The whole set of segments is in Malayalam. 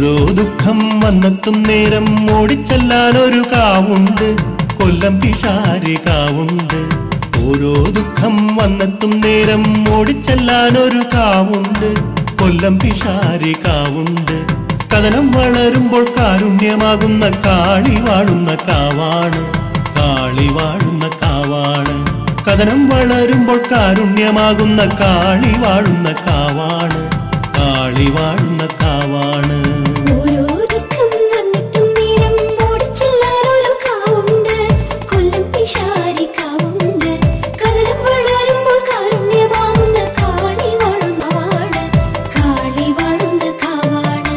ഓരോ ദുഃഖം വന്നെത്തും നേരം ഓടിച്ചെല്ലാൻ ഒരു കാവുണ്ട് കൊല്ലം പിഷാരി കാവുണ്ട് ഓരോ ദുഃഖം വന്നെത്തും നേരം ഓടിച്ചെല്ലാൻ ഒരു കാവുണ്ട് കൊല്ലം പിഷാരി കാവുണ്ട് കഥനം വളരുമ്പോൾ കാരുണ്യമാകുന്ന കാളി വാഴുന്ന കാവാണ് കാളി വാഴുന്ന കാവാണ് കഥനം വളരുമ്പോൾ കാരുണ്യമാകുന്ന കാളി വാഴുന്ന കാവാണ് കാളി വാഴുന്ന കാവാണ് ഓരോ ദുഃഖം വന്നിട്ടും നേരം ഓടിച്ചെല്ലാനൊരു കാവുണ്ട് കൊല്ലം പിഷാരി കാവുണ്ട് കലരം വളരുമ്പോൾ കാരുണ്യമാവുന്ന കാളി വാഴുന്നവാണ് കാളി വാഴുന്ന കാവാണ്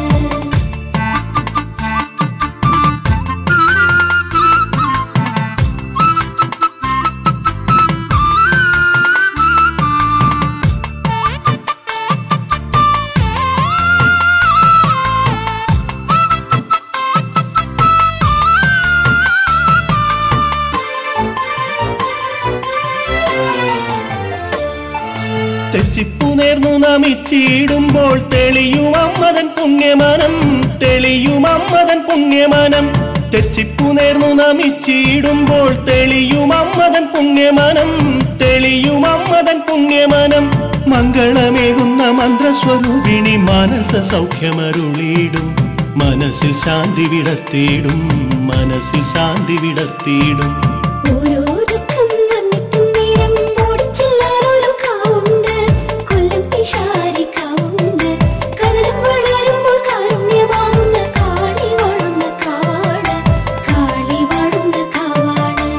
തെച്ചിപ്പു നേർന്നു നമിച്ചിടുമ്പോൾ തെളിയും അമ്മതൻ പുണ്യമനം തെളിയും അമ്മതൻ പുണ്യമനം തെച്ചിപ്പു നേർന്നു നമിച്ചിടുമ്പോൾ തെളിയും അമ്മതൻ പുണ്യമനം തെളിയും അമ്മതൻ പുണ്യമനം മംഗളമേകുന്ന മന്ത്രസ്വരൂപിണി മാനസ സൗഖ്യമരുളിയിടും മനസ്സിൽ ശാന്തി വിടത്തിയിടും മനസ്സിൽ ശാന്തി വിടത്തിയിടും ഓരോ ദുഃഖം വന്നിട്ടും നേരം ഓടിച്ചെല്ലാനൊരു കാവുണ്ട് കൊല്ലം പിഷാരി കാവുണ്ട് കലരം വളരുമ്പോൾ കാരുണ്യമാവുന്ന കാളി വാഴുന്ന കാവാണ് കാളി വാഴുന്ന കാവാണ്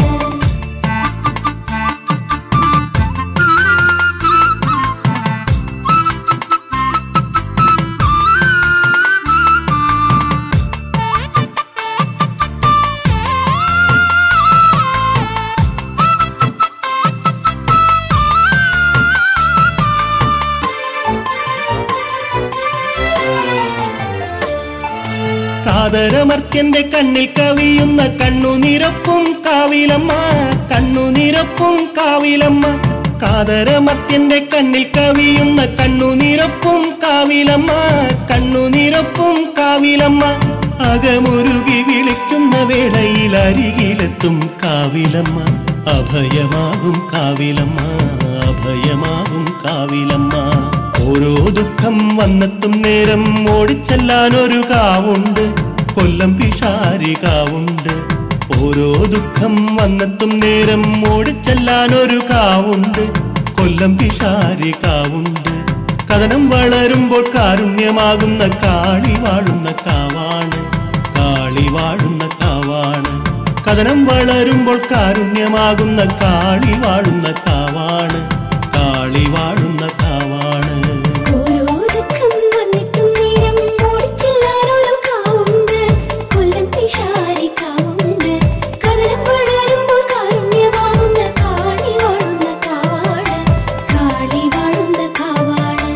കാതരമർത്യന്റെ കണ്ണിൽ കവിയുന്ന കണ്ണുനിരപ്പും കാവിലമ്മ കണ്ണുനിരപ്പും കാവിലമ്മ കാതരമർത്യന്റെ കണ്ണിൽ കവിയുന്ന കണ്ണുനിരപ്പും കാവിലമ്മ കണ്ണുനിരപ്പും കാവിലമ്മ അകമുരുകി വിളിക്കുന്ന വേളയിൽ അരികിലെത്തും കാവിലമ്മ അഭയമാകും കാവിലമ്മ അഭയമാകും കാവിലമ്മ ഓരോ ദുഃഖം വന്നെത്തും നേരം ഓടിച്ചെല്ലാൻ ഒരു കാവുണ്ട് കൊല്ലം പിഷാരി കാവുണ്ട് ഓരോ ദുഃഖം വന്നെത്തും നേരം ഓടിച്ചെല്ലാൻ ഒരു കാവുണ്ട് കൊല്ലം പിഷാരി കാവുണ്ട് കഥനം വളരുമ്പോൾ കാരുണ്യമാകുന്ന കാളി വാഴുന്ന കാവാണ് കാളി വാഴുന്ന കാവാണ് കഥനം വളരുമ്പോൾ കാരുണ്യമാകുന്ന കാളി വാഴുന്ന കാവാണ് കാളി വാഴുന്ന കാവാണ് ഓരോ ദുഃഖം വന്നിട്ടും നേരം ഓടിച്ചെല്ലാനൊരു കാവുണ്ട് കൊല്ലം പിഷാരി കാവുണ്ട് കലരം വളരുമ്പോൾ കാരുണ്യമാവുന്ന കാളി വാഴുന്ന കാവാണ് കാളി വാഴുന്ന കാവാണ്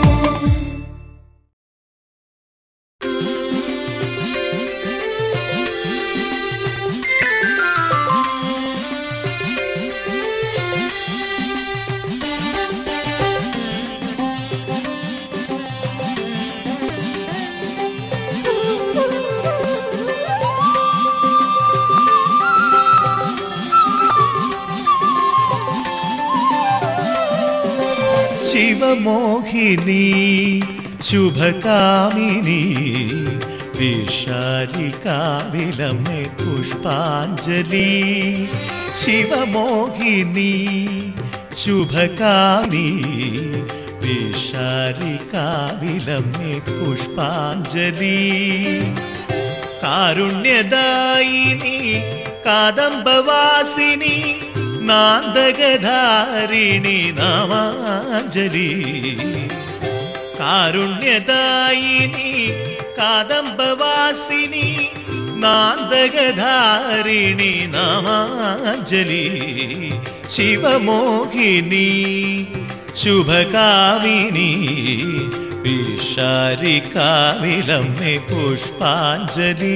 ശിവമോഹിനി ശുഭകാമിനി വിഷാരികാവിലമേ പുഷ്പാഞ്ജലി ശിവമോഹിനി ശുഭകാമി വിഷാരികാവിലമേ പുഷ്പാഞ്ജലി കാരുണ്യദായിനി കാദംബവാസിനി നാന്ദഗധാരിണി നമാഞ്ജലി കാരുണ്യദായിനി കാദംബവാസിനി നാന്ദഗധാരിണി നമാഞ്ജലി ശിവമോഹിനി ശുഭകാമിനി വിഷാരികാവിലമ്മേ പുഷ്പാഞ്ജലി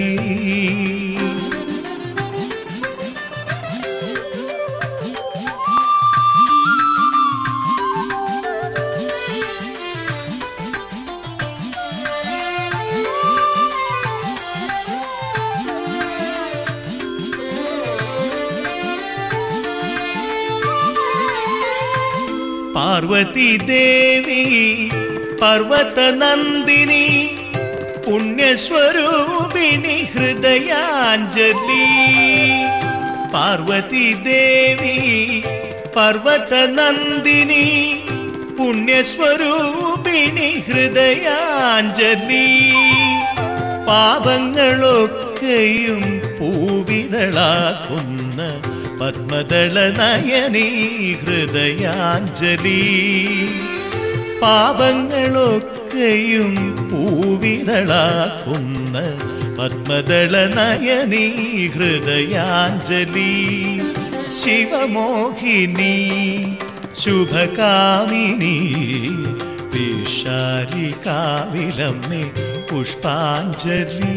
പാർവതി ദേവി പർവത നന്ദിനി പുണ്യസ്വരൂപിണി ഹൃദയാഞ്ജലി പാർവതി ദേവി പർവത നന്ദിനി പുണ്യസ്വരൂപിണി ഹൃദയാഞ്ജലി പാപങ്ങളൊക്കെയും പൂവിതളാക്കുന്ന പത്മദള നയനീ ഹൃദയാഞ്ജലി പാപങ്ങളൊക്കെയും പൂവിതളാക്കുന്ന പത്മദള നയനീ ഹൃദയാഞ്ജലി ശിവമോഹിനി ശുഭകാമിനി വിഷാരി കാവിലമ്മേ പുഷ്പാഞ്ജലി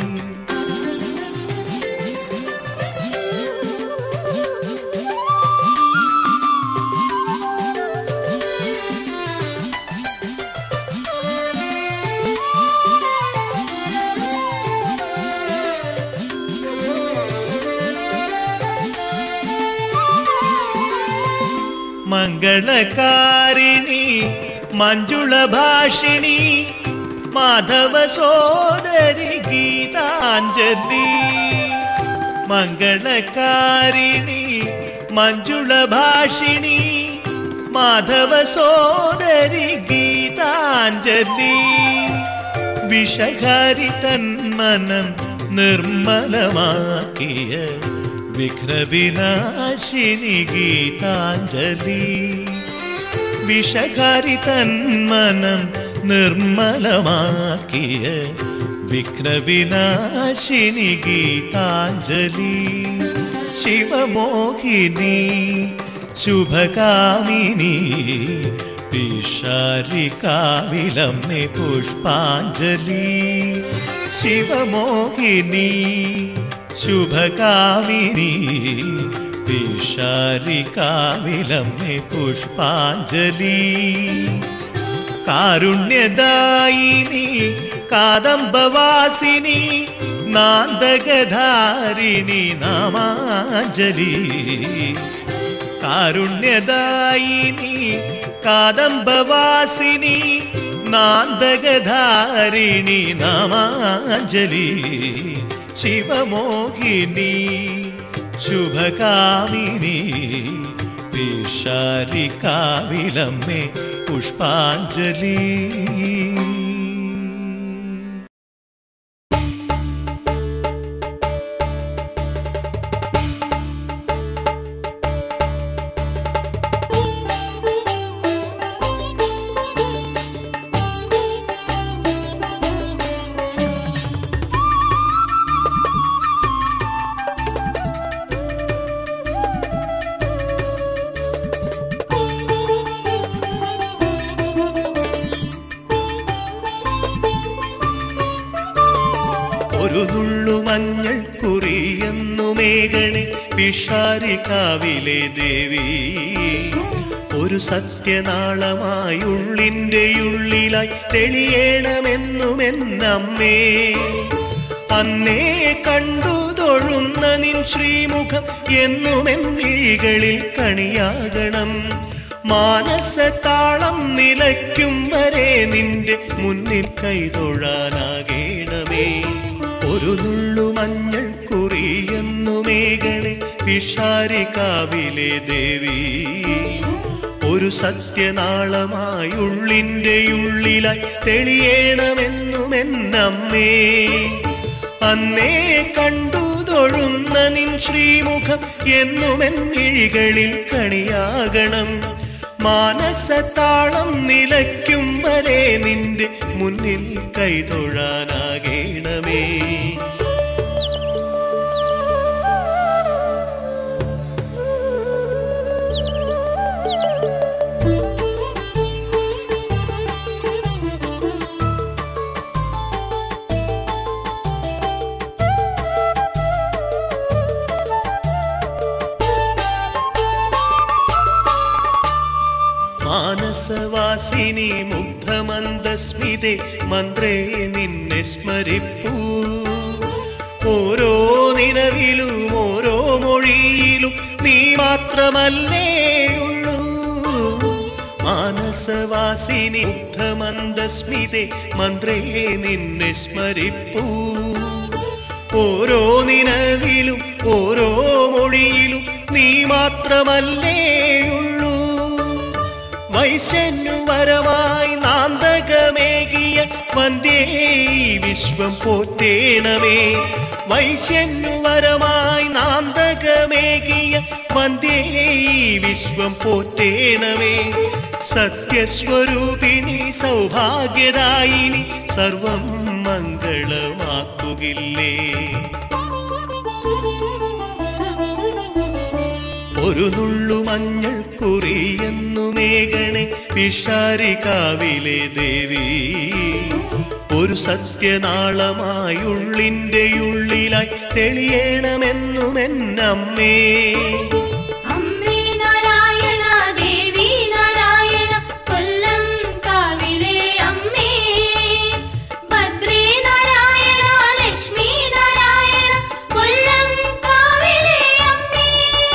മംഗളകാരിണി മഞ്ജുള ഭാഷിണി മാധവ സോദരി ഗീതാഞ്ജലി മംഗളകാരിണി മഞ്ജുള ഭാഷിണി മാധവ സോദരി ഗീതാഞ്ജലി വിഷകാരി തന്മനം നിർമ്മലമാക്കിയ വിഘ്നവിനാശിനി ഗീതാഞ്ജലി വിഷകാരി തന്മനം നിർമ്മലമാക്കിയ വിഘ്നവിനാശിനി ഗീതാഞ്ജലി ശിവമോഹിനി ശുഭകാമിനി പിഷാരി കാവിലമ്മേ പുഷ്പാഞ്ജലി ശിവമോഹിനി ശുഭകാമിനി പിഷാരി കാവിലമ്മേ പുഷ്പാഞ്ജലി കാരുണ്യദായിനി കാദംബവാസിനി നാന്ദഗധാരിണി നാമാഞ്ജലി കാരുണ്യദായിനി കാദംബവാസിനി നാന്ദഗധാരിണി നാമാഞ്ജലി ശിവമോഹിനി ശുഭകാമിനി വിഷാരി കാവിലമ്മേ പുഷ്പാഞ്ജലി ഒരു നുള്ളു മഞ്ഞൾ കുറിയെന്നു മേഘണെ പിഷാരി കാവിലെ ദേവി ഒരു സത്യനാളമായി ഉള്ളിൻ്റെ ഉള്ളിലായി തെളിയണമെന്നും എന്നമ്മേ അന്നേ കണ്ടു തൊഴുന്ന നിൻ ശ്രീമുഖം എന്നും എൻ മിഴികളിൽ കണിയാകണം മാനസതാളം നിലയ്ക്കും വരെ നിന്റെ മുന്നിൽ കൈതൊഴാനാകേണമേ ഒരു നുള്ളു മഞ്ഞൾ കുറിയെന്നു മേഘണെ പിഷാരി കാവിലെ ദേവി ഒരു സത്യനാളമായി ഉള്ളിൻ്റെ ഉള്ളിലായി തെളിയണമെന്നും എന്നമ്മേ അന്നേ കണ്ടു തൊഴുന്ന നിൻ ശ്രീമുഖം എന്നും എൻ മിഴികളിൽ കണിയാകണം മാനസതാളം നിലയ്ക്കും വരെ നിന്റെ മുന്നിൽ കൈതൊഴാനാകേണമേ മാനസവാസിനി മുഗ്ധമന്ദസ്മിതേ മന്ത്രേ നിന്നെ സ്മരിപ്പൂ ഓരോ നിലവിലും ഓരോ മൊഴിയിലും നീ മാത്രമല്ലേ ഉള്ളൂ മാനസവാസിനി ഉദ്ധമന്ദസ്മിതെ മന്ത്രേ നിന്നെ സ്മരിപ്പൂ ഓരോ നിലവിലും ഓരോ മൊഴിയിലും നീ മാത്രമല്ലേയുള്ളൂ വൈശന്യു വരമായി നാന്തകമേകിയ വന്ദേ ഈ വിശ്വം പോറ്റേണമേ വൈശന്യു വരമായി നാന്തകമേകിയ വന്ദേ ഈ വിശ്വം പോറ്റേണമേ സത്യസ്വരൂപിണി സൗഭാഗ്യദായിനി സർവം മംഗളമാക്കുകില്ലേ ഒരു നുള്ളു മഞ്ഞൾ കുറിയെന്നു മേഘണെ വിഷാരികാവിലെ ദേവി ഒരു സത്യനാളമായുള്ളിൻ്റെ ഉള്ളിലായി തെളിയണമെന്നും എന്നമ്മേ അമ്മേ നാരായണ ദേവി നാരായണ കൊല്ലം കാവിലെ അമ്മേ ഭദ്രേ നാരായണ ലക്ഷ്മി നാരായണ കൊല്ലം കാവിലെ അമ്മേ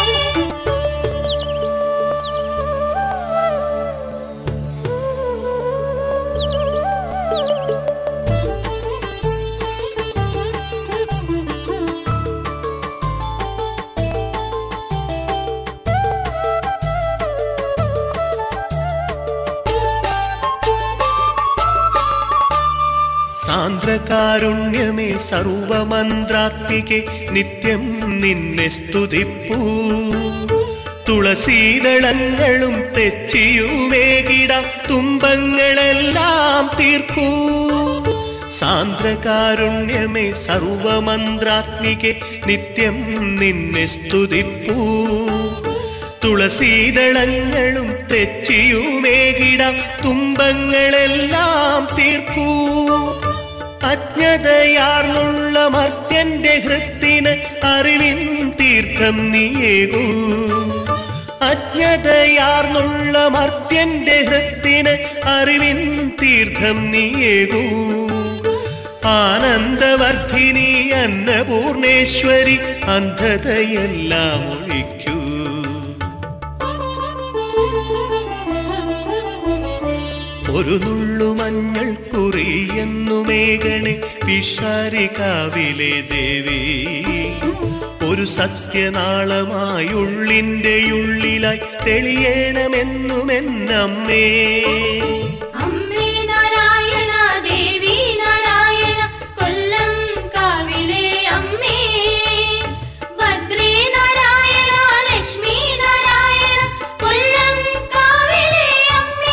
സാന്ദ്രകാരുണ്യമേ സർവമന്ത്രാത്മികെ നിത്യം നിന്നെ സ്തുതിപ്പൂ തുളസീതളങ്ങളും തെച്ചിയുമേകിടാം തുമ്പങ്ങളെല്ലാം തീർക്കൂ സാന്ദ്രകാരുണ്യമേ സർവമന്ത്രാത്മികെ നിത്യം നിന്നെ സ്തുതിപ്പൂ തുളസീതളങ്ങളും തെച്ചിയുമേകിടാം തുമ്പങ്ങളെല്ലാം തീർക്കൂ അജ്ഞതയാർന്നുള്ള മർത്യന്റെ ഹൃത്തിന് അറിവിൻ തീർത്ഥം നീയേകൂ അജ്ഞതയാർന്നുള്ള മർത്യന്റെ ഹൃത്തിന് അറിവിൻ തീർത്ഥം നീയേകൂ ആനന്ദവർദ്ധിനി അന്നപൂർണേശ്വരി അന്ധതയെല്ലാം ഒഴിക്കൂ ഒരു നുള്ളു മഞ്ഞൾ കുറിയെന്നു മേഘണെ വിഷാരികാവിലെ ദേവി ഒരു സത്യനാളമായുള്ളിൻ്റെ ഉള്ളിലായി തെളിയണമെന്നുമെന്നമ്മേ അമ്മേ നാരായണ ദേവി നാരായണ കൊല്ലം കാവിലെ അമ്മേ ഭദ്രേ നാരായണ ലക്ഷ്മി നാരായണ കൊല്ലം കാവിലെ അമ്മേ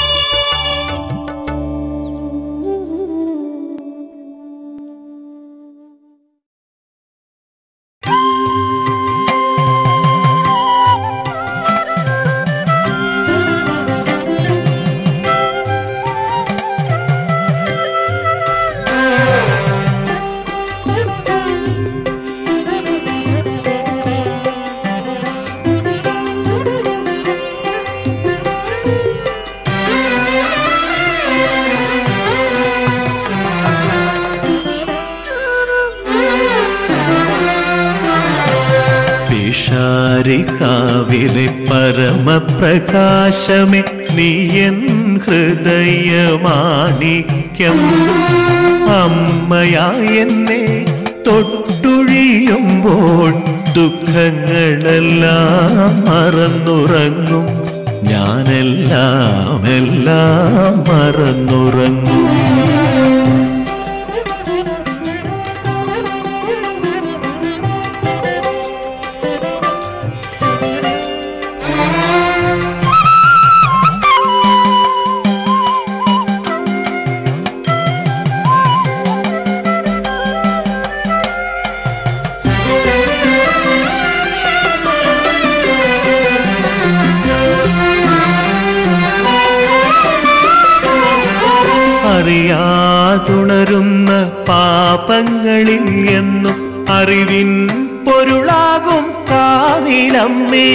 പിഷാരിക്കാവിലെ പരമപ്രകാശമേ നീയൻ ഹൃദയമാണിക്യം അമ്മയായി എന്നെ തൊട്ടുഴിയുമ്പോൾ ദുഃഖങ്ങളെല്ലാം മറന്നുറങ്ങും ഞാനെല്ലാം എല്ലാം മറന്നുറങ്ങും അറിയാതുണരുന്ന പാപങ്ങളിൽ എന്നും അറിവിൻ പൊരുളാകും കാവിലമ്മേ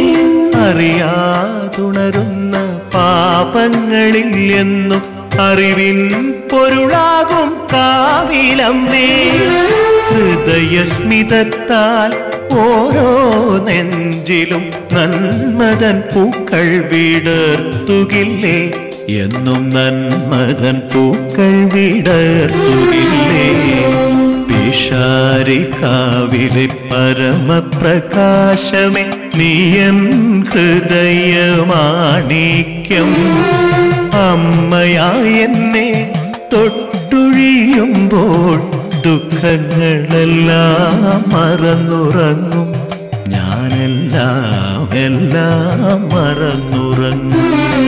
അറിയാതുണരുന്ന പാപങ്ങളിൽ എന്നും അറിവിൻ പൊരുളാകും കാവിലമ്മേ ഹൃദയസ്മിതത്താൽ ഓരോ നെഞ്ചിലും നന്മതൻ പൂക്കൾ വിടർത്തുകില്ലേ എന്നും നന്മതൻ പൂക്കൾ വിടർത്തുകില്ലേ പിഷാരിക്കാവിലെ പരമപ്രകാശമേ നീയൻ ഹൃദയമാണിക്യം അമ്മയായ എന്നെ തൊട്ടുഴിയുമ്പോൾ ദുഃഖങ്ങളെല്ലാം മറന്നുറങ്ങും ഞാനെല്ലാം എല്ലാം മറന്നുറങ്ങും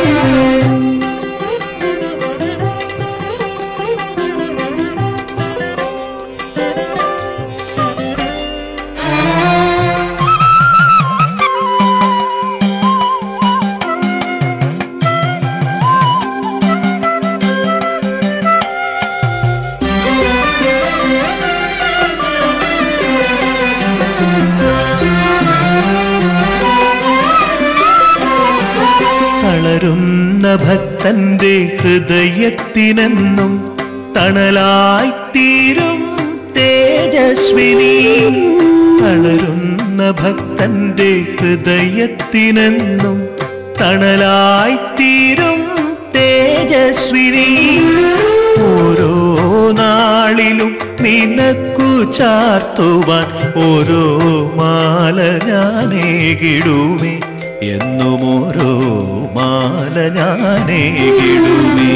തളരുന്ന ഭക്തന്റെ ഹൃദയത്തിനെന്നും തണലായിത്തീരും തേജസ്വിനി തളരുന്ന ഭക്തന്റെ ഹൃദയത്തിനെന്നും തണലായിത്തീരും തേജസ്വിനി ഓരോ നാളിലും നിനക്കു ചാർത്തുവാൻ ഓരോ മാല ഞാനേകിടുമേ എന്നും ഓരോ മാല ഞാനേകിടുമേ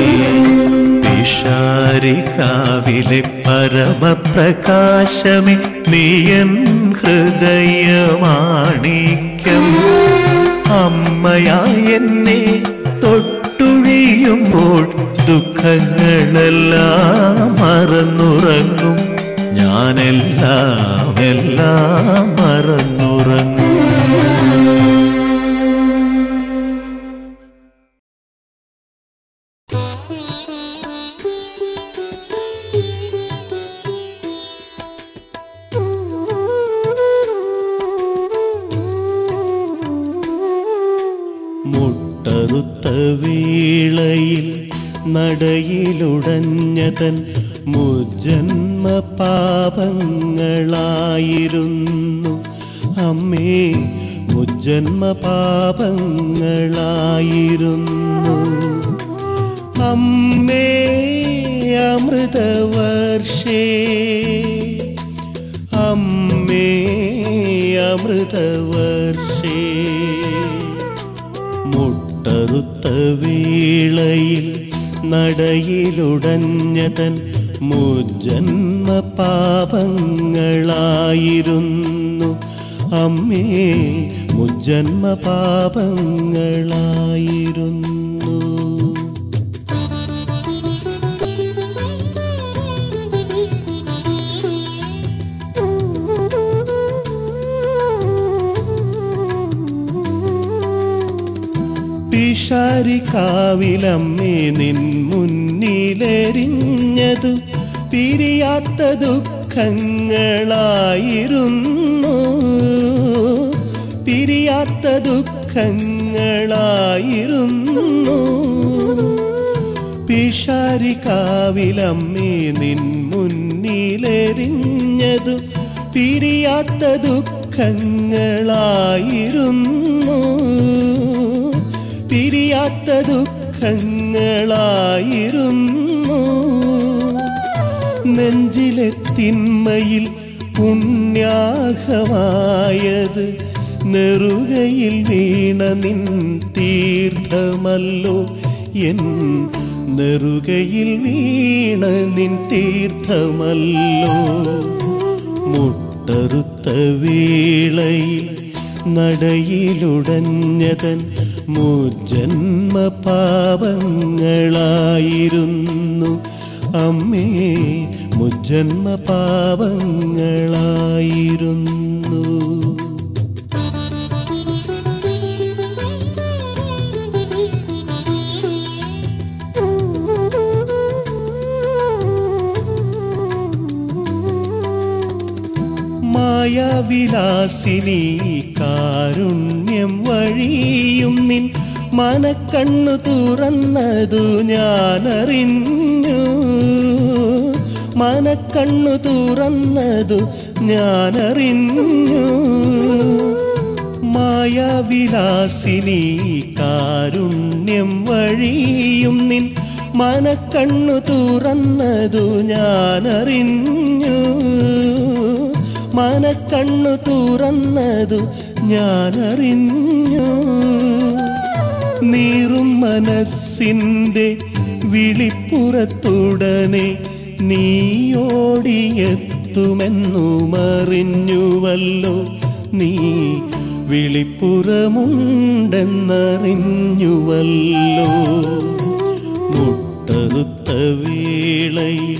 വിഷാരികാവിലെ പരമപ്രകാശമേ നീയൻ ഹൃദയമാണിക്യം അമ്മയായ എന്നെ തൊട്ടുഴിയുമ്പോൾ ദുഃഖങ്ങളെല്ലാം മറന്നുറങ്ങും ഞാനെല്ലാം എല്ലാം മറന്നുറങ്ങും മുട്ടറുത്ത വീളയിൽ നടയിലുടഞ്ഞതൻ മുജന്മ പാപങ്ങളായിരുന്നു അമ്മേ മുജന്മ പാപങ്ങളായിരുന്നു അമ്മേ അമൃതവർഷേ അമ്മേ അമൃതവർഷേ മുട്ടറുത്ത വീളയിൽ നടയിലുടഞ്ഞതൻ മുജന്മ പാപങ്ങളായിരുന്നു അമ്മേ മുജന്മ പാപങ്ങളായിരുന്നു പിഷാരിക്കാവിലമ്മേ നിൻ മുന്നിലെരിഞ്ഞതു പിരിയാത്ത ദുഃഖങ്ങളായിരുന്നു പിരിയാത്ത ദുഃഖങ്ങളായിരുന്നു പിഷാരിക്കാവിലമ്മേ നിൻ മുന്നിലെരിഞ്ഞതു പിരിയാത്ത ദുഃഖങ്ങളായിരുന്നു പിരിയാത്ത ദുഃഖങ്ങളായിരുന്നു നെഞ്ചിലെ തിന്മയിൽ പുണ്യാഹമായത് നെറുകയിൽ വീണ നിൻ തീർത്ഥമല്ലോ എൻ നെറുകയിൽ വീണ നിൻ തീർത്ഥമല്ലോ മുട്ടറുത്ത വീളയിൽ നടയിലുടഞ്ഞതൻ മുജന്മ പാപങ്ങളായിരുന്നു അമ്മേ മുജന്മ പാപങ്ങളായിരുന്നു മായാവിലാസിനി കാരുണ്യം വഴിയും നിൻ മനക്കണ്ണു തുറന്നതു ഞാനറിഞ്ഞു മനക്കണ്ണു തുറന്നതു ഞാനറിഞ്ഞു മായാവിലാസിനി കാരുണ്യം വഴിയും നിൻ മനക്കണ്ണു തുറന്നതു ഞാനറിഞ്ഞു മനക്കണ്ണു തുറന്നതു ഞാനറിഞ്ഞു നീറും മനസ്സിൻ്റെ വിളിപ്പുറത്തുടനെ നീയോടിയെത്തുമെന്നു മറിഞ്ഞുവല്ലോ നീ വിളിപ്പുറമുണ്ടെന്നറിഞ്ഞുവല്ലോ മുട്ടറുത്ത വേളയിൽ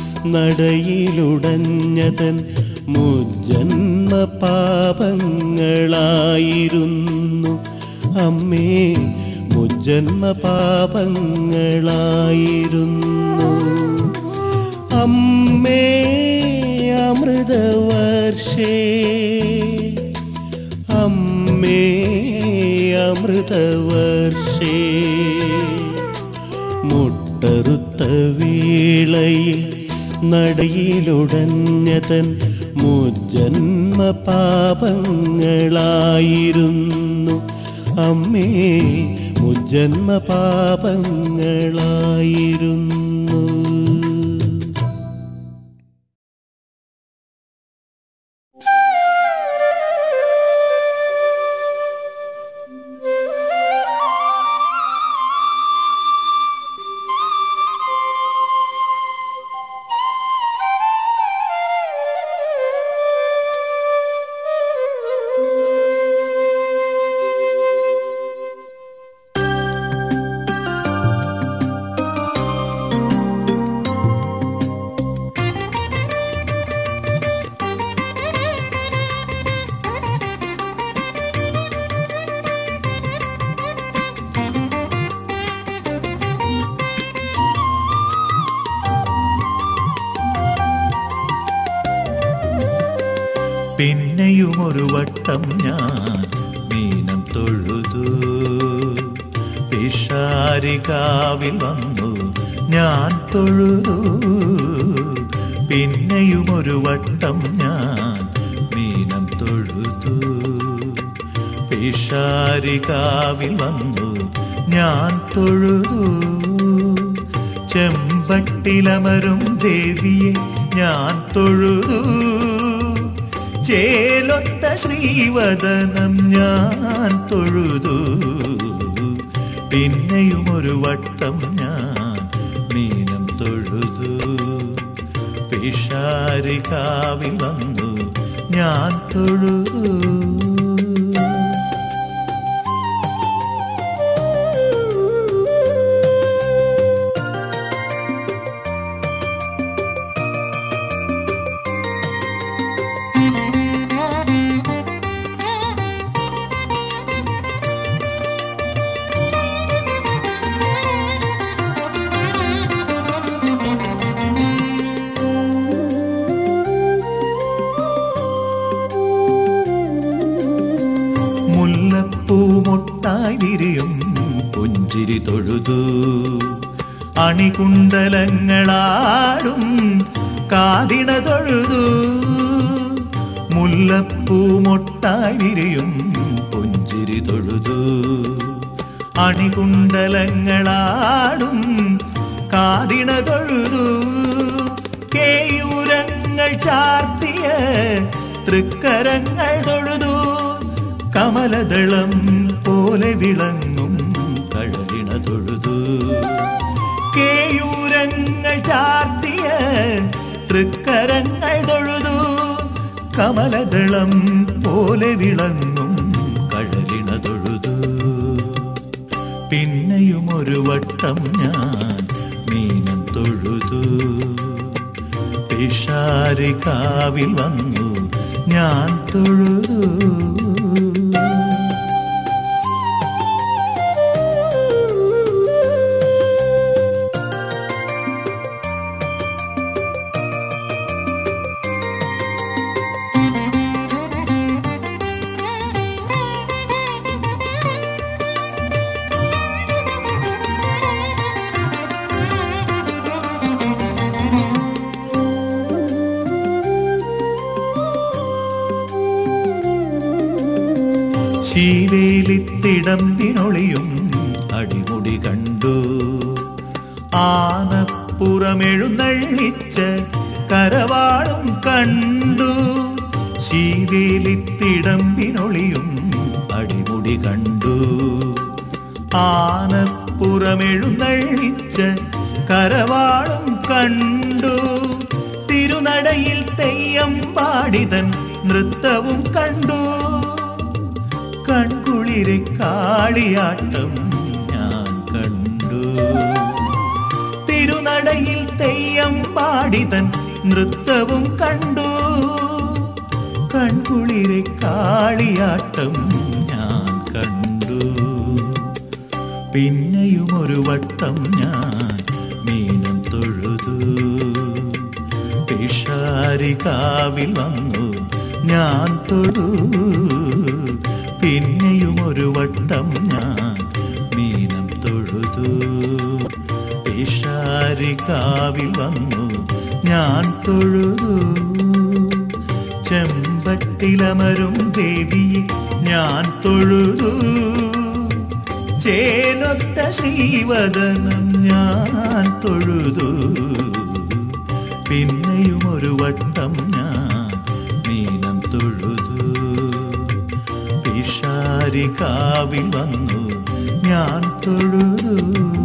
നടയിലുടഞ്ഞതൻ മുജന്മ പാപങ്ങളായിരുന്നു അമ്മേ മുജന്മ പാപങ്ങളായിരുന്നു അമ്മേ അമൃതവർഷേ അമ്മേ അമൃതവർഷേ മുട്ടറുത്ത വേളയിൽ നടയിലുടഞ്ഞതൻ മുജന്മ പാപങ്ങളായിരുന്നു അമ്മേ മുജന്മ പാപങ്ങളായിരുന്നു പിന്നെയും ഒരു വട്ടം ഞാൻ മീനം തൊഴുതു പിഷാരികാവിൽ വന്നു ഞാൻ തൊഴുതു പിന്നെയും ഒരു വട്ടം ഞാൻ മീനം തൊഴുതു പിഷാരികാവിൽ വന്നു ഞാൻ തൊഴുതു ചെമ്പട്ടിലമരും ദേവിയെ ഞാൻ തൊഴുതു ചേലൊത്ത ശ്രീവദനം ഞാൻ തൊഴുതു പിന്നെയും ഒരു വട്ടം ഞാൻ മീനം തൊഴുതു പിഷാരികാവിൽ വന്നു ഞാൻ തൊഴുതു മുല്ലപ്പൂമൊട്ടായി വിരിയും പുഞ്ചിരി തൊഴുതു അണികുണ്ടലങ്ങളാടും കാതിണ തൊഴുതു മുല്ലപ്പൂമൊട്ടായി വിരിയും പുഞ്ചിരി തൊഴുതു അണികുണ്ടലങ്ങളാടും കാതിണ തൊഴുതു കേയൂരങ്ങൾ ചാർത്തിയ തൃക്കരങ്ങൾ തൊഴുതു കമലദളം പോലെ വിളങ്ങും കഴലിണ തൊഴുതു കേയൂരങ്ങൾ ചാർത്തിയ തൃക്കരങ്ങൾ തൊഴുതു കമലദളം പോലെ വിളങ്ങും കഴലിണ തൊഴുതു പിന്നെയും ഒരു വട്ടം ഞാൻ മീനം തൊഴുതു പിഷാരികാവിൽ വന്നു ഞാൻ തൊഴുതു ശീവേലിത്തിടമ്പിനൊളിയും അടിമുടി കണ്ടു ആനപ്പുറമെഴുന്നള്ളിച്ച് കരവാളും കണ്ടു ശീവേലിത്തിടമ്പിനൊളിയും അടിമുടി കണ്ടു ആനപ്പുറമെഴുന്നള്ളിച്ച് കരവാളും കണ്ടു തിരുനടയിൽ തെയ്യം പാടിതൻ നൃത്തവും കണ്ടു കൺകുളിരെ കാളിയാട്ടം ഞാൻ കണ്ടു തിരുനടയിൽ തെയ്യം പാടിതൻ നൃത്തവും കണ്ടു കൺകുളിരെ കാളിയാട്ടം ഞാൻ കണ്ടു പിന്നെയും ഒരു വട്ടം ഞാൻ മീനം തൊഴുതു പിഷാരി കാവിൽ വന്നു ഞാൻ തൊഴു പിന്നെയും ഒരു വട്ടം ഞാൻ മീനം തൊഴുതു പിഷാരി കാവിൽ വന്നു ഞാൻ തൊഴുതു ചെമ്പട്ടിലമരും ദേവിയെ ഞാൻ തൊഴുതു ചേലൊത്ത ശ്രീവദനം ഞാൻ തൊഴുതു പിന്നെയും ഒരു വട്ടം ഞാൻ മീനം തൊഴുതു പിഷാരി കാവിൽ വന്നു ഞാൻ തൊഴുതു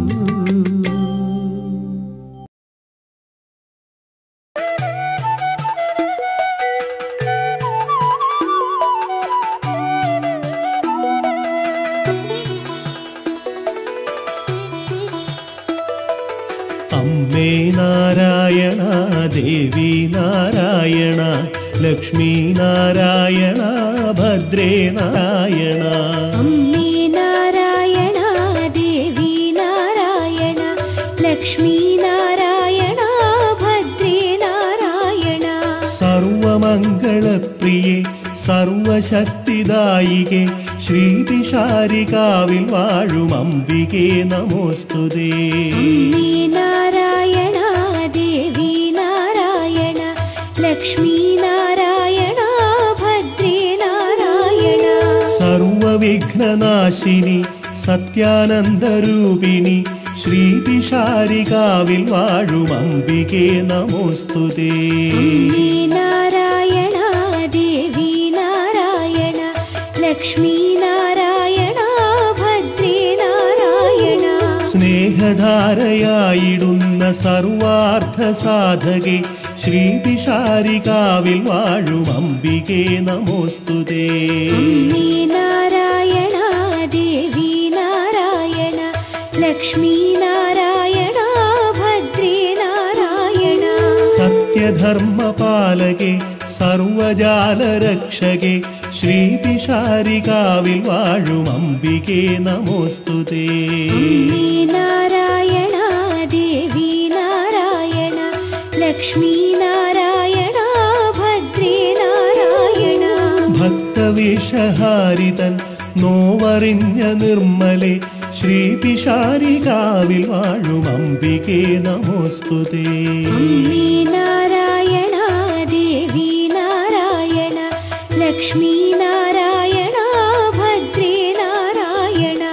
അമ്മേ നാരായണ ദേവി നാരായണ ലക്ഷ്മി നാരായണ ഭദ്രേ നാരായണ അമ്മേ നാരായണ ദേവി നാരായണ ലക്ഷ്മി നാരായണ ഭദ്രേ നാരായണ സർവമംഗളപ്രിയെ സർവശക്തിദായികെ ശ്രീപിഷാരികാവിൽ വാഴും അംബികെ നമോസ്തുതേ അമ്മേ നാരായണ ദേവി നാരായണ ലക്ഷ്മി നാരായണ ഭദ്രേ നാരായണ സർവവിഘ്നനാശിനി സത്യാനന്ദരൂപിണി ശ്രീപിഷാരികാവിൽ വാഴും അംബികെ നമോസ്തുതേ അമ്മേ നാരായണ ദേവി നാരായണ ലക്ഷ്മി നാരായണ ഭദ്രേ നാരായണ സ്നേഹധാരയായിടുന്ന സർവാർത്ഥ സാധകെ ശ്രീപിഷാരികാവിൽ വാഴും അംബികെ നമോസ്തുതേ അമ്മേ നാരായണ ദേവി നാരായണ ലക്ഷ്മി നാരായണ ഭദ്രേ നാരായണ സത്യധർമ്മപാലകെ സർവജാലരക്ഷകെ ശ്രീപിഷാരികാവിൽ വാഴും അംബികെ നമോസ്തുതേ അമ്മേ നാരായണ ദേവി നാരായണ ലക്ഷ്മി നാരായണ ഭദ്രേ നാരായണ ഭക്തവിഷഹാരിതൻ നോവറിഞ്ഞ നിർമ്മലെ ശ്രീപിഷാരികാവിൽ വാഴും അംബികെ നമോസ്തുതേ അമ്മേ നാരായണ ദേവി നാരായണ ലക്ഷ്മി നാരായണ ഭദ്രേ നാരായണ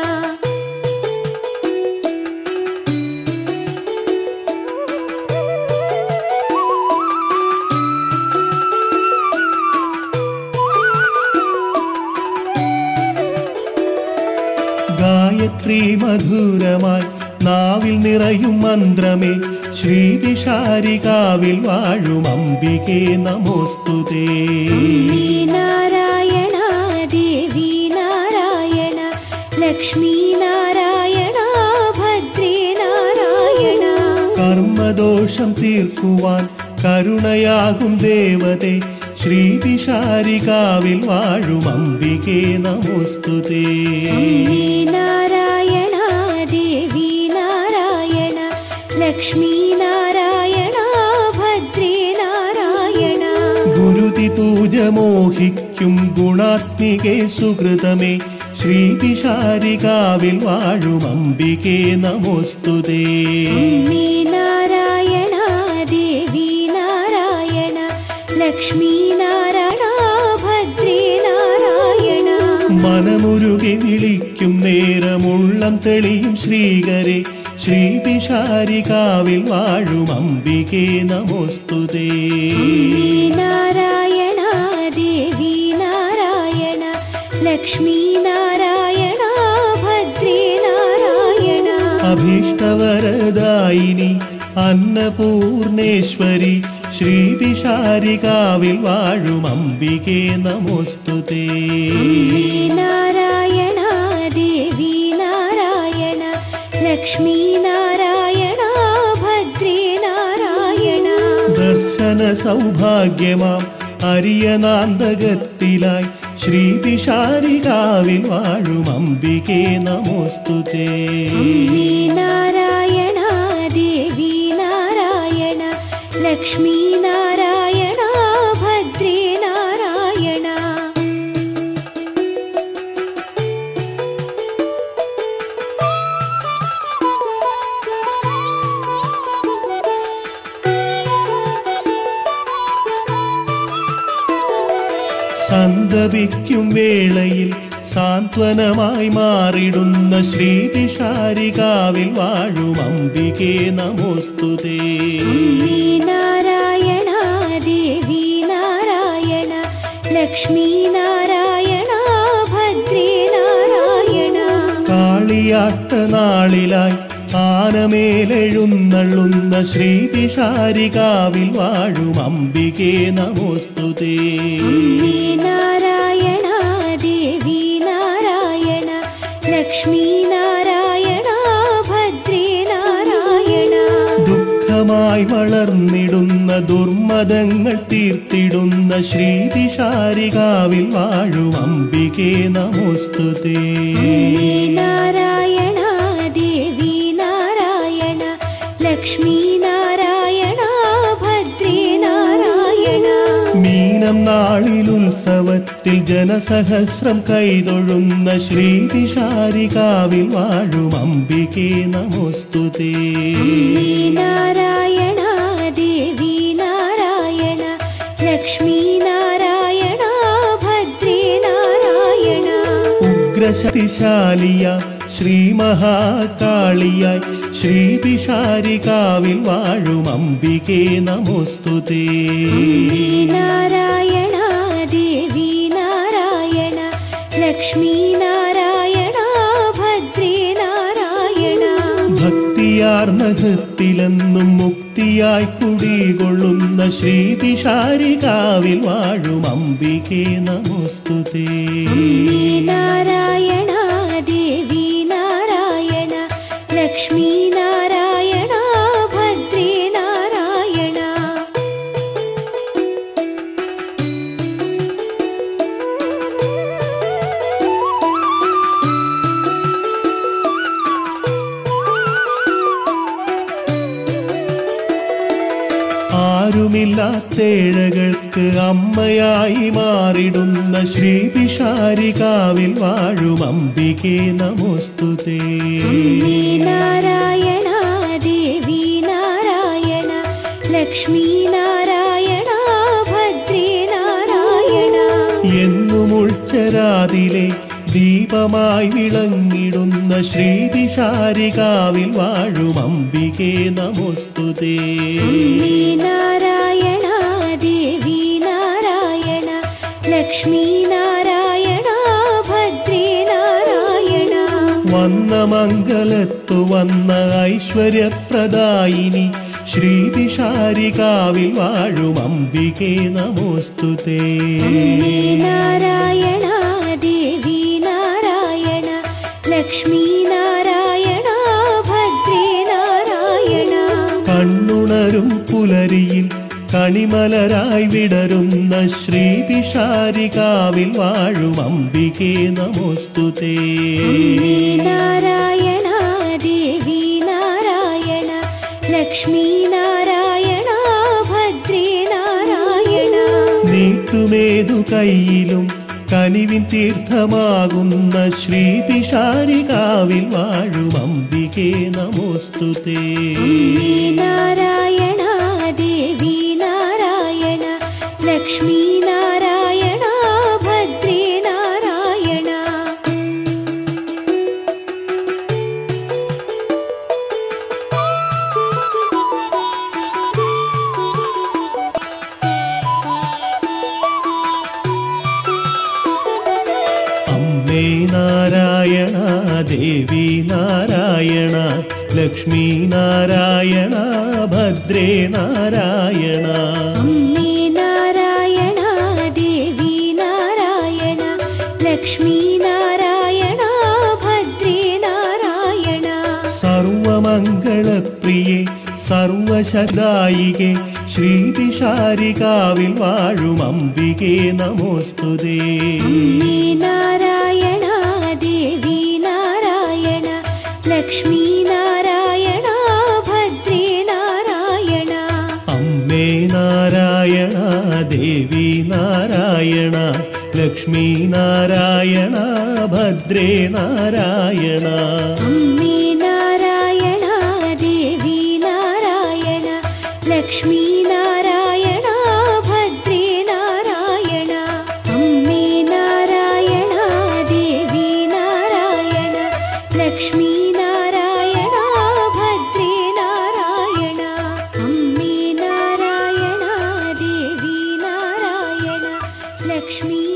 ഗായത്രി മധുരമായി നാവിൽ നിറയും മന്ത്രമേ ശ്രീപിഷാരികാവിൽ വാഴും അംബികെ നമോസ്തുതേ അമ്മേ നാരായണ ദേവി നാരായണ ലക്ഷ്മി നാരായണ ഭദ്രേ നാരായണ കർമ്മദോഷം തീർക്കുവാൻ കരുണയാകും ദേവതേ ശ്രീപിഷാരികാവിൽ വാഴും അംബികെ നമോസ്തുതേ അമ്മേ നാരായണ ദേവി നാരായണ ലക്ഷ്മി നാരായണ ഭദ്രേ നാരായണ ഗുരുതി പൂജ മോഹിക്കും ഗുണാത്മികെ സുഹൃതമേ ശ്രീപിഷാരികാവിൽ വാഴും അംബികെ നമോസ്തുതേ അമ്മേ നാരായണ ദേവി നാരായണ ലക്ഷ്മി നാരായണ ഭദ്രേ നാരായണ മനമുരുകി വിളിക്കും നേരമുള്ളം തെളിയും ശ്രീകരെ ശ്രീ പിഷാരികാവിൽ വാഴും അംബികേ നമോസ്തുതേ അമ്മേ നാരായണ ദേവി നാരായണ ലക്ഷ്മീ നാരായണ ഭദ്രേ നാരായണ അഭീഷ്ടവരദായിനി അന്നപൂർണേശ്വരി ശ്രീ പിഷാരികാവിൽ വാഴും അംബികേ നമോസ്തുതേ അമ്മേ നാരായണ ദേവി നാരായണ ലക്ഷ്മീ നാരായണ ഭദ്രേ നാരായണ ദർശന സൗഭാഗ്യമാം അരിയനാന്തകത്തിലായി ശ്രീ പിഷാരികാവിൽ വാഴും അംബികേ നമോസ്തുതേ അമ്മേ നാരായണ ദേവി നാരായണ ലക്ഷ്മീ നാരായണ ഭദ്രേ നാരായണ സന്തപിക്കും വേളയിൽ സാന്ത്വനമായി മാറിടുന്ന ശ്രീ പിഷാരികാവിൽ വാഴും അംബികേ നമോസ്തുതേ അമ്മേ നാരായണ ദേവി നാരായണ ലക്ഷ്മീ നാരായണ ഭദ്രേ നാരായണ കാളിയാട്ട നാളിലായി ആനമേലെഴുന്നള്ളുന്ന ശ്രീ പിഷാരികാവിൽ വാഴും അംബികേ നമോസ്തുതേ അമ്മേ നാരായണ ദേവി നാരായണ ലക്ഷ്മീ നാരായണ ഭദ്രേ നാരായണ ദുഃഖമായി വളർന്നിടുന്ന ദുർമതങ്ങൾ തീർത്തിടുന്ന ശ്രീ പിഷാരികാവിൽ വാഴും അംബികേ നമോസ്തുതേ അമ്മേ നാരായണ ദേവി നാരായണ ലക്ഷ്മീ നാരായണ ഭദ്രേ നാരായണ മീനം നാളിൽ ഉത്സവത്തിൽ ജനസഹസ്രം കൈതൊഴുന്ന ശ്രീ പിഷാരികാവിൽ വാഴും അംബികേ നമോസ്തുതേ അമ്മേ നാരായണ ദേവി നാരായണ ലക്ഷ്മീ നാരായണ ഭദ്രേ നാരായണ ഉഗ്രശക്തിശാലിയ ശ്രീ മഹാകാളിയായി ശ്രീ പിഷാരികാവിൽ വാഴും അംബികേ നമോസ്തുതേ അമ്മേ നാരായണ ദേവി നാരായണ ലക്ഷ്മീ നാരായണ ഭദ്രേ നാരായണ ഭക്തിയാർന്ന ഹൃത്തിലെന്നും മുക്തിയായി കുടികൊള്ളുന്ന ശ്രീ പിഷാരികാവിൽ വാഴും അംബികേ നമോസ്തുതേ അമ്മേ നാരായണ ദേവി നാരായണ ലക്ഷ്മീ നാരായണ ഭദ്രേ നാരായണ ആരുമില്ലാത്തേഴകൾക്ക് അമ്മയായി മാറിടുന്ന ശ്രീ പിഷാരികാവിൽ വാഴും അംബികേ നമോസ്തുതേ അമ്മേ നാരായണ ദേവി നാരായണ ലക്ഷ്മീ നാരായണ ഭദ്രേ നാരായണ എന്നും ഉൾച്ചരാതിലെ ദീപമായി വിളങ്ങിടുന്ന ശ്രീ പിഷാരികാവിൽ വാഴും അംബികേ നമോസ്തുതേ അമ്മേ നാരായണ ദേവി നാരായണ ലക്ഷ്മീ നാരായണ ഭദ്രേ നാരായണ വന്ന മംഗലത്തു വന്ന ഐശ്വര്യപ്രദായിനി ശ്രീ പിഷാരികാവിൽ വാഴും അംബികേ നമോസ്തുതേ അമ്മേ നാരായണ ദേവി നാരായണ ലക്ഷ്മീ നാരായണ ഭദ്രേ നാരായണ കണ്ണുണരും പുലരിയിൽ കണിമലരായി വിടരുന്ന ശ്രീ പിഷാരികാവിൽ വാഴും അംബികേ നമോസ്തുതേ അമ്മേ നാരായണ ദേവി നാരായണ ലക്ഷ്മീ നാരായണ ഭദ്രേ നാരായണ നീട്ടുമേതു കയ്യിലും കനിവിൻ തീർത്ഥമാകുന്ന ശ്രീ പിഷാരികാവിൽ വാഴും അംബികേ നമോസ്തുതേ അമ്മേ നാരായണ ദേവി നാരായണ ലക്ഷ്മീ നാരായണ ഭദ്രേ നാരായണ അമ്മേ നാരായണ ദേവി നാരായണ ലക്ഷ്മി നാരായണ ഭദ്രേ നാരായണ അമ്മേ നാരായണ ദേവി നാരായണ ലക്ഷ്മി നാരായണ ഭദ്രേ നാരായണ സർവമംഗളപ്രിയെ സർവശദായികെ ശ്രീവിഷാരികാവിൽ വാഴും അംബികെ നമോസ്തുതേ അമ്മേ നാരായണ ദേവി നാരായണ ലക്ഷ്മി നാരായണ ഭദ്രേ നാരായണ അമ്മേ നാരായണ ദേവി നാരായണ ലക്ഷ്മി നാരായണ ഭദ്രേ നാരായണ അമ്മേ നാരായണ ദേവി നാരായണ ലക്ഷ്മി നാരായണ ഭദ്രേ നാരായണ അമ്മേ നാരായണ ദേവി നാരായണ ലക്ഷ്മി നാരായണ ഭദ്രേ നാരായണ അമ്മേ നാരായണ ദേവി നാരായണ ലക്ഷ്മി